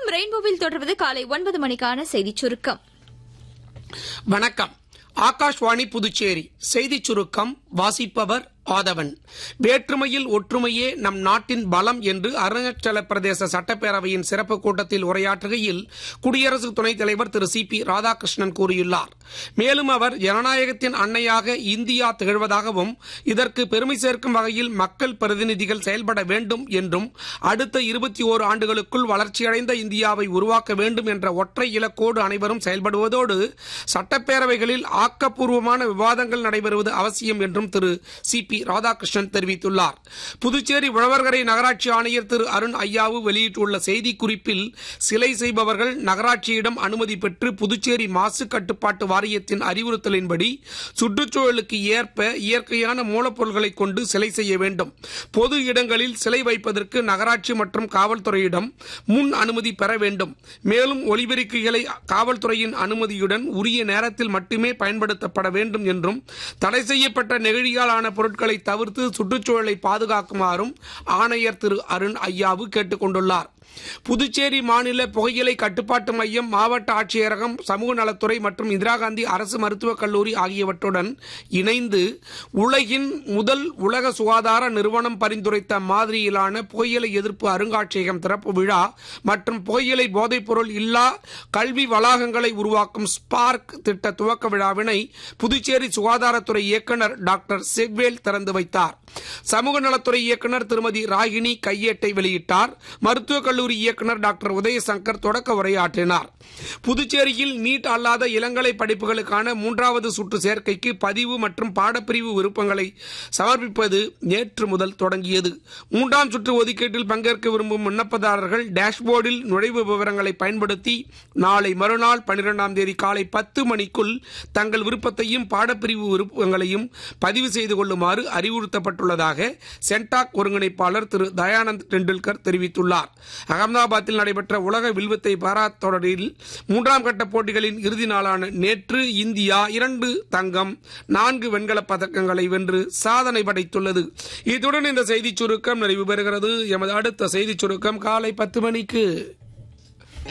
FM ரெயின்போவில் தொடர்வது காலை ஒன்பது மணிக்கான செய்திச் சுருக்கம் வணக்கம் ஆகாஷ்வாணி புதுச்சேரி செய்திச் சுருக்கம் வாசிப்பவர் ஆதவன் வேற்றுமையில் ஒற்றுமையே நம் நாட்டின் பலம் என்று அருணாச்சல பிரதேச சட்டப்பேரவையின் சிறப்பு கூட்டத்தில் உரையாற்றுகையில் குடியரசு துணைத் தலைவர் திரு சி பி ராதாகிருஷ்ணன் கூறியுள்ளார் மேலும் அவர் ஜனநாயகத்தின் அன்னையாக இந்தியா திகழ்வதாகவும் இதற்கு பெருமை சேர்க்கும் வகையில் மக்கள் பிரதிநிதிகள் செயல்பட வேண்டும் என்றும் அடுத்த இருபத்தி ஓரு ஆண்டுகளுக்குள் வளர்ச்சியடைந்த இந்தியாவை உருவாக்க வேண்டும் என்ற ஒற்றை இலக்கோடு அனைவரும் செயல்படுவதோடு சட்டப்பேரவைகளில் ஆக்கப்பூர்வமான விவாதங்கள் நடைபெறுவது அவசியம் என்றும் திரு சி பி ராதாகிருஷ்ணன் தெரிவித்துள்ளார் புதுச்சேரி உழவர்கரை நகராட்சி ஆணையர் திரு அருண் ஐயாவு வெளியிட்டுள்ள செய்திக்குறிப்பில் சிலை செய்பவர்கள் நகராட்சியிடம் அனுமதி பெற்று புதுச்சேரி மாசு கட்டுப்பாட்டு வாரியத்தின் அறிவுறுத்தலின்படி சுற்றுச்சூழலுக்கு ஏற்ப இயற்கையான மூலப்பொருட்களை கொண்டு சிலை செய்ய வேண்டும் பொது இடங்களில் சிலை வைப்பதற்கு நகராட்சி மற்றும் காவல்துறையிடம் முன் அனுமதி பெற வேண்டும் மேலும் ஒலிபெருக்கிகளை காவல்துறையின் அனுமதியுடன் உரிய நேரத்தில் மட்டுமே பயன்படுத்தப்பட வேண்டும் என்றும் தடை செய்யப்பட்ட நெகிழியால் ஆன பொருட்களை தவிர்த்து சுற்றுச்சூழலை பாதுகாக்குமாறும் ஆணையர் திரு அருண் ஐயாவு கேட்டுக் கொண்டுள்ளார் புதுச்சேரி மாநில புகையிலை கட்டுப்பாட்டு மையம் மாவட்ட ஆட்சியரகம் சமூக நலத்துறை மற்றும் இந்திரா காந்தி அரசு மருத்துவக் கல்லூரி ஆகியவற்றுடன் இணைந்து உலகின் முதல் உலக சுகாதார நிறுவனம் பரிந்துரைத்த மாதிரியிலான புகையிலை எதிர்ப்பு அருங்காட்சியகம் திறப்பு விழா மற்றும் புகையிலை போதைப்பொருள் இல்லா கல்வி வளாகங்களை உருவாக்கும் ஸ்பார்க் திட்ட துவக்க விழாவினை புதுச்சேரி சுகாதாரத்துறை இயக்குநர் டாக்டர் செக்வேல் திறந்து வைத்தார் சமூக நலத்துறை இயக்குநர் திருமதி ராகினி கையேட்டை வெளியிட்டார் மருத்துவக் கல்லூரி இயக்குநர் டாக்டர் உதயசங்கர் தொடக்க உரையாற்றினார் புதுச்சேரியில் நீட் அல்லாத இளங்கலை படிப்புகளுக்கான மூன்றாவது சுற்று சேர்க்கைக்கு பதிவு மற்றும் பாடப்பிரிவு விருப்பங்களை சமர்ப்பிப்பது நேற்று முதல் தொடங்கியது மூன்றாம் சுற்று ஒதுக்கீட்டில் பங்கேற்க விரும்பும் விண்ணப்பதாரர்கள் டேஷ்போர்டில் நுழைவு விவரங்களை பயன்படுத்தி நாளை மறுநாள் பனிரெண்டாம் தேதி காலை பத்து மணிக்குள் தங்கள் விருப்பத்தையும் பாடப்பிரிவு விருப்பங்களையும் பதிவு செய்து கொள்ளுமாறு அறிவுறுத்தப்பட்டுள்ளதாக சென்டாக் ஒருங்கிணைப்பாளர் திரு தயானந்த் டெண்டுல்கர் தெரிவித்துள்ளார் அகமதாபாத்தில் நடைபெற்ற உலக வில்வித்தை பாரா தொடரில் மூன்றாம் கட்ட போட்டிகளின் இறுதி நாளான நேற்று இந்தியா இரண்டு தங்கம் நான்கு வெண்கலப் பதக்கங்களை வென்று சாதனை படைத்துள்ளது இத்துடன் இந்த செய்திச் சுருக்கம் நிறைவு பெறுகிறது எமது அடுத்த செய்திச் சுருக்கம் காலை பத்து மணிக்கு